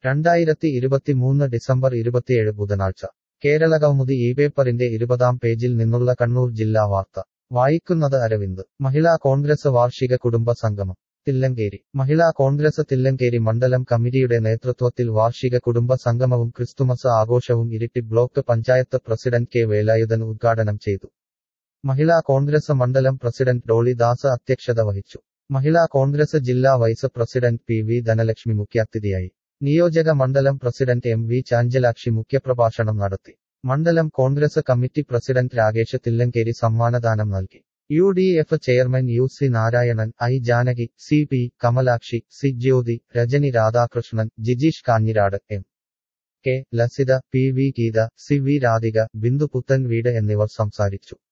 രണ്ടായിരത്തി ഇരുപത്തിമൂന്ന് ഡിസംബർ ഇരുപത്തിയേഴ് ബുധനാഴ്ച കേരളകൗമുദി ഈ പേപ്പറിന്റെ ഇരുപതാം പേജിൽ നിന്നുള്ള കണ്ണൂർ ജില്ലാ വാർത്ത വായിക്കുന്നത് അരവിന്ദ് മഹിളാ കോൺഗ്രസ് വാർഷിക കുടുംബ സംഗമം തില്ലങ്കേരി മഹിളാ കോൺഗ്രസ് തില്ലങ്കേരി മണ്ഡലം കമ്മിറ്റിയുടെ നേതൃത്വത്തിൽ വാർഷിക കുടുംബ സംഗമവും ക്രിസ്തുമസ് ആഘോഷവും Iritty block panchayat president K Velayudhan ഉദ്ഘാടനം ചെയ്തു മഹിളാ കോൺഗ്രസ് മണ്ഡലം പ്രസിഡന്റ് ഡോളി ദാസ് അധ്യക്ഷത വഹിച്ചു മഹിളാ കോൺഗ്രസ് ജില്ലാ vice president P V Dhanalakshmi മുഖ്യാതിഥിയായി നിയോജക മണ്ഡലം പ്രസിഡന്റ് എം വി ചാഞ്ചലാക്ഷി മുഖ്യപ്രഭാഷണം നടത്തി മണ്ഡലം കോൺഗ്രസ് കമ്മിറ്റി പ്രസിഡന്റ് രാകേഷ് തില്ലങ്കേരി സമ്മാനദാനം നൽകി U D F chairman U C Narayanan I Janaki C P Kamalakshi C Jyothi Rajani Radhakrishnan Jijeesh Kanhirad M K Lasitha P V Geetha C V Radhika Bindu Puthan Veedu എന്നിവർ സംസാരിച്ചു